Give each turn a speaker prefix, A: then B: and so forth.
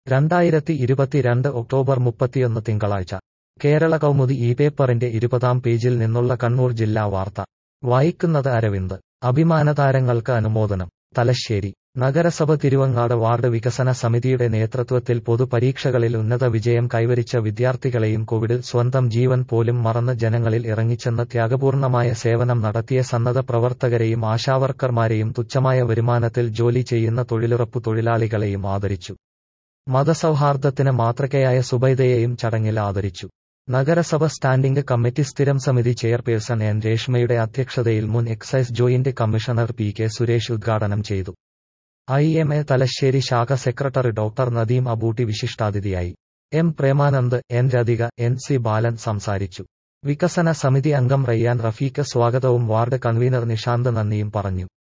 A: രണ്ടായിരത്തി ഇരുപത്തിരണ്ട് ഒക്ടോബർ മുപ്പത്തിയൊന്ന് തിങ്കളാഴ്ച കേരള കൗമുദി ഈ പേപ്പറിന്റെ ഇരുപതാം പേജിൽ നിന്നുള്ള കണ്ണൂർ ജില്ലാ വാർത്ത വായിക്കുന്നത് അരവിന്ദ് അഭിമാനതാരങ്ങൾക്ക് അനുമോദനം തലശ്ശേരി നഗരസഭ തിരുവങ്ങാട് വാർഡ് വികസന സമിതിയുടെ നേതൃത്വത്തിൽ പൊതുപരീക്ഷകളിൽ ഉന്നത വിജയം കൈവരിച്ച വിദ്യാർത്ഥികളെയും കോവിഡിൽ സ്വന്തം ജീവൻ പോലും മറന്ന് ജനങ്ങളിൽ ഇറങ്ങിച്ചെന്ന് ത്യാഗപൂർണമായ സേവനം നടത്തിയ സന്നദ്ധ പ്രവർത്തകരെയും ആശാവർക്കർമാരെയും തുച്ഛമായ വരുമാനത്തിൽ ജോലി ചെയ്യുന്ന തൊഴിലുറപ്പു തൊഴിലാളികളെയും ആദരിച്ചു മതസൗഹാർദ്ദത്തിന് മാതൃകയായ സുബൈദയെയും ചടങ്ങിൽ ആദരിച്ചു നഗരസഭ സ്റ്റാൻഡിംഗ് കമ്മിറ്റി സ്ഥിരം സമിതി ചെയർപേഴ്സൺ എൻ രേഷ്മയുടെ അധ്യക്ഷതയിൽ മുൻ excise joint commissioner P K Suresh ഉദ്ഘാടനം ചെയ്തു ഐ എം എ തലശ്ശേരി ശാഖ സെക്രട്ടറി ഡോക്ടർ നദീം അബൂട്ടി വിശിഷ്ടാതിഥിയായി M Premanand N Rathika N C Balan സംസാരിച്ചു വികസന സമിതി അംഗം റയ്യാൻ റഫീഖ് സ്വാഗതവും വാർഡ് കൺവീനർ നിഷാന്ത് നന്ദിയും പറഞ്ഞു